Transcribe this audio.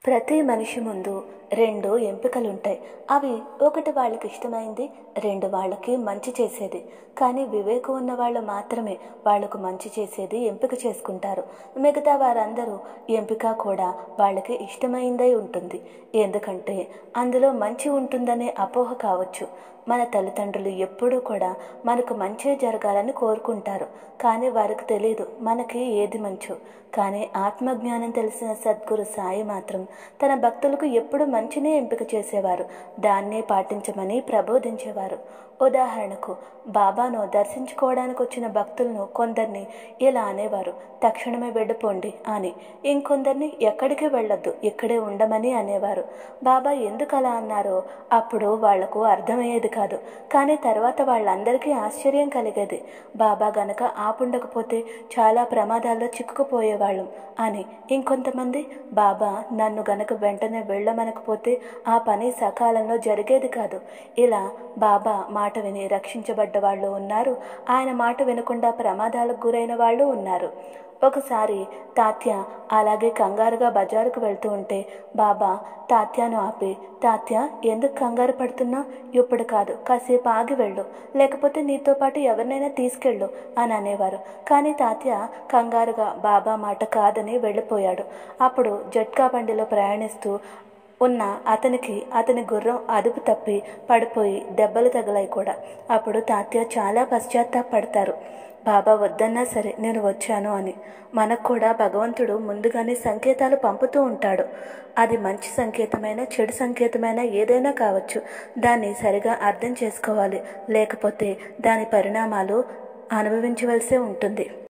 ప్రతి మనిషి ముందు రెండు ఎంపికలుంటాయి అవి ఒకటి వాళ్ళకి ఇష్టమైంది రెండు వాళ్ళకి మంచి చేసేది కానీ వివేకం ఉన్న వాళ్ళు మాత్రమే వాళ్లకు మంచి చేసేది ఎంపిక చేసుకుంటారు మిగతా వారందరూ ఎంపిక కూడా వాళ్ళకి ఇష్టమైందై ఉంటుంది ఎందుకంటే అందులో మంచి ఉంటుందనే అపోహ కావచ్చు మన తల్లిదండ్రులు ఎప్పుడూ కూడా మనకు మంచే జరగాలని కోరుకుంటారు కానీ వారికి తెలియదు మనకి ఏది మంచో కానీ ఆత్మజ్ఞానం తెలిసిన సద్గురు సాయి మాత్రం తన భక్తులకు ఎప్పుడు మంచినే ఎంపిక చేసేవారు దాన్నే పాటించమని ప్రబోధించేవారు ఉదాహరణకు బాబాను దర్శించుకోవడానికి వచ్చిన భక్తులను కొందరిని ఇలా అనేవారు తక్షణమే వెళ్ళిపోండి అని ఇంకొందరిని ఎక్కడికి వెళ్ళొద్దు ఇక్కడే ఉండమని అనేవారు బాబా ఎందుకు అలా అన్నారో అప్పుడు వాళ్లకు అర్థమయ్యేది కాదు కానీ తర్వాత వాళ్ళందరికీ ఆశ్చర్యం కలిగేది బాబా గనక ఆపుండకపోతే చాలా ప్రమాదాల్లో చిక్కుకుపోయేవాళ్ళం అని ఇంకొంతమంది బాబా నన్ను గనక వెంటనే వెళ్ళమనకపోతే ఆ పని సకాలంలో జరిగేది కాదు ఇలా బాబా మాట విని రక్షించబడ్డ వాళ్ళు ఉన్నారు ఆయన మాట వినకుండా ప్రమాదాలకు గురైన వాళ్ళు ఉన్నారు ఒకసారి తాత్య అలాగే కంగారుగా బజారుకు వెళ్తూ ఉంటే బాబా తాత్యాను ఆపి తాత్య ఎందుకు కంగారు పడుతున్నా ఇప్పుడు కాదు కాసేపు ఆగి వెళ్ళు లేకపోతే నీతో పాటు ఎవరినైనా తీసుకెళ్ళు అని అనేవారు కానీ తాత్య కంగారుగా బాబా మాట కాదని వెళ్ళిపోయాడు అప్పుడు జట్కా బండిలో ప్రయాణిస్తూ ఉన్న అతనికి అతని గుర్రం అదుపు తప్పి పడిపోయి దెబ్బలు తగిలాయి కూడా అప్పుడు తాత్య చాలా పశ్చాత్తాపడతారు బాబా వద్దన్నా సరే నేను వచ్చాను అని మనకు కూడా భగవంతుడు ముందుగానే సంకేతాలు పంపుతూ ఉంటాడు అది మంచి సంకేతమైన చెడు సంకేతమైన ఏదైనా కావచ్చు దాన్ని సరిగా అర్థం చేసుకోవాలి లేకపోతే దాని పరిణామాలు అనుభవించవలసే ఉంటుంది